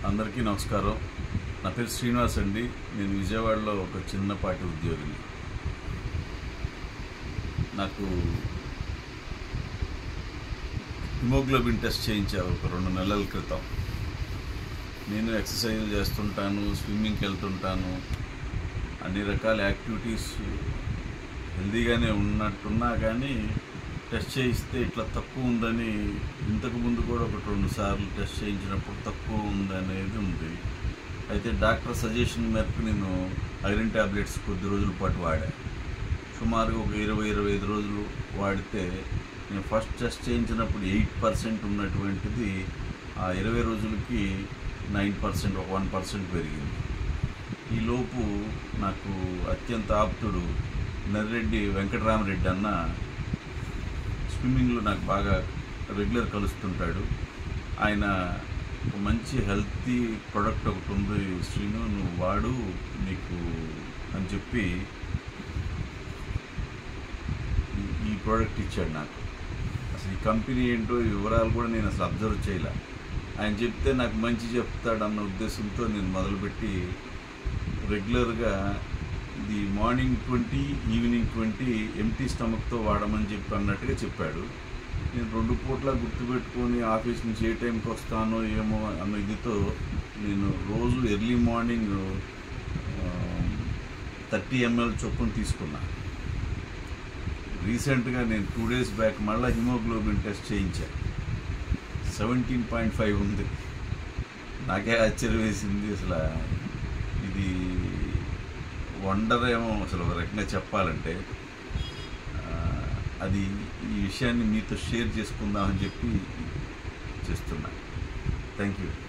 అందరికీ నమస్కారం నా పేరు శ్రీనివాస్ అండి నేను విజయవాడలో ఒక చిన్నపాటి ఉద్యోగిని నాకు హిమోగ్లోబిన్ టెస్ట్ చేయించారు ఒక రెండు నెలల క్రితం నేను ఎక్సర్సైజ్ చేస్తుంటాను స్విమ్మింగ్కి వెళ్తుంటాను అన్ని రకాల యాక్టివిటీస్ హెల్దీగానే ఉన్నట్టున్నా కానీ టెస్ట్ చేయిస్తే ఇట్లా తక్కువ ఉందని ఇంతకు ముందు కూడా ఒక రెండు సార్లు టెస్ట్ చేయించినప్పుడు తక్కువ ఉందనేది ఉంది అయితే డాక్టర్ సజెషన్ మేరకు నేను ఐరన్ ట్యాబ్లెట్స్ కొద్ది రోజుల పాటు వాడా సుమారుగా ఒక ఇరవై ఇరవై ఐదు రోజులు వాడితే నేను ఫస్ట్ టెస్ట్ చేయించినప్పుడు ఎయిట్ పర్సెంట్ ఉన్నటువంటిది ఆ ఇరవై రోజులకి నైన్ పర్సెంట్ ఒక వన్ పర్సెంట్ పెరిగింది ఈలోపు నాకు అత్యంత ఆప్తుడు నర్రెడ్డి వెంకటరామరెడ్డి అన్న స్విమ్మింగ్లో నాకు బాగా రెగ్యులర్ కలుస్తుంటాడు ఆయన ఒక మంచి హెల్తీ ప్రొడక్ట్ ఒకటి ఉంది శ్రీను నువ్వు వాడు నీకు అని చెప్పి ఈ- ఈ ప్రోడక్ట్ ఇచ్చాడు నాకు అసలు ఈ కంపెనీ ఏంటో ఈ వివరాలు కూడా నేను అసలు అబ్జర్వ్ చేయలే ఆయన చెప్తే నాకు మంచి చెప్తాడన్న ఉద్దేశంతో నేను మొదలుపెట్టి రెగ్యులర్గా ఇది morning twenty evening twenty empty స్టమక్తో వాడమని చెప్పి అన్నట్టుగా చెప్పాడు నేను రెండు పూట్ల గుర్తుపెట్టుకొని ఆఫీస్ నుంచి ఏ టైంకి వస్తానో ఏమో అన్న ఇదితో నేను రోజు ఎర్లీ మార్నింగ్ థర్టీ ఎంఎల్ చొప్పున తీసుకున్నా రీసెంట్గా నేను టూ డేస్ బ్యాక్ మళ్ళీ హిమోగ్లోబిన్ టెస్ట్ చేయించా సెవెంటీన్ పాయింట్ ఫైవ్ ఉంది నాకే ఆశ్చర్యం వేసింది అసలు ఇది వండర్ ఏమో అసలు ఒక రకంగా చెప్పాలంటే ఆ, అది ఈ విషయాన్ని మీతో షేర్ చేసుకుందామని చెప్పి చేస్తున్నా థ్యాంక్ యూ